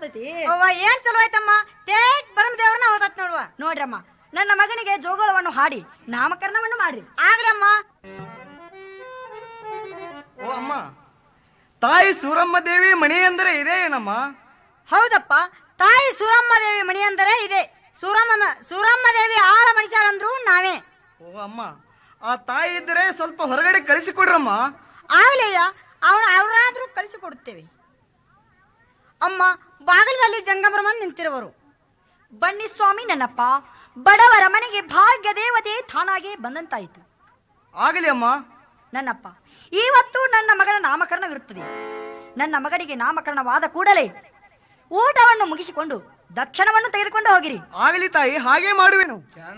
ಹೋಗ್ತೈತಿ ಅವ್ವ ಏನ್ ಚಲೋ ಆಯ್ತಮ್ಮ ತೇಟ್ ಬರಮ್ ದೇವ್ರನ್ನ ಓದತ್ ನೋಡುವ ನೋಡ್ರಮ್ಮ ನನ್ನ ಮಗನಿಗೆ ಜೋಗಳವನ್ನು ಹಾಡಿ ನಾಮಕರಣವನ್ನು ಮಾಡ್ರಿ ಆಗ್ಲಮ್ಮ ಓ ಅಮ್ಮ ತಾಯಿ ಸೂರಮ್ಮ ದೇವಿ ಮಣಿ ಅಂದರೆ ಇದೇ ಏನಮ್ಮ ಹೌದಪ್ಪ ತಾಯಿ ಸೂರಮ್ಮ ದೇವಿ ಮಣಿ ಅಂದರೆ ಇದೆ ಸೂರಮ್ಮ ಸೂರಮ್ಮ ದೇವಿ ಆಳ ಮನುಷ್ಯರಂದ್ರು ನಾವೇ ಓ ಅಮ್ಮ ಆ ತಾಯಿ ಇದ್ದರೆ ಸ್ವಲ್ಪ ಹೊರಗಡೆ ಕಳಿಸಿಕೊಡ್ರಮ್ಮ ಆಗ್ಲಯ್ಯ ಅವ್ರ ಅವ್ರಾದ್ರೂ ಕಳಿಸಿಕೊಡುತ್ತೇವೆ ಅಮ್ಮ ಬಾಗಿಲದಲ್ಲಿ ಜಂಗಮರಮನ್ ನಿಂತಿರುವರು ಬನ್ನಿ ಸ್ವಾಮಿ ನನ್ನಪ್ಪ ಬಡವರ ಮನೆಗೆ ಭಾಗ್ಯ ದೇವತೆ ತಾನಾಗೆ ಬಂದಂತಾಯಿತು ಆಗಲಿ ಅಮ್ಮ ನನ್ನಪ್ಪ ಇವತ್ತು ನನ್ನ ಮಗನ ನಾಮಕರಣವಿರುತ್ತದೆ ನನ್ನ ಮಗನಿಗೆ ನಾಮಕರಣವಾದ ಕೂಡಲೇ ಊಟವನ್ನು ಮುಗಿಸಿಕೊಂಡು ದಕ್ಷಿಣವನ್ನು ತೆಗೆದುಕೊಂಡು ಹೋಗಿರಿ ಆಗಲಿ ತಾಯಿ ಹಾಗೆ ಮಾಡುವೆನು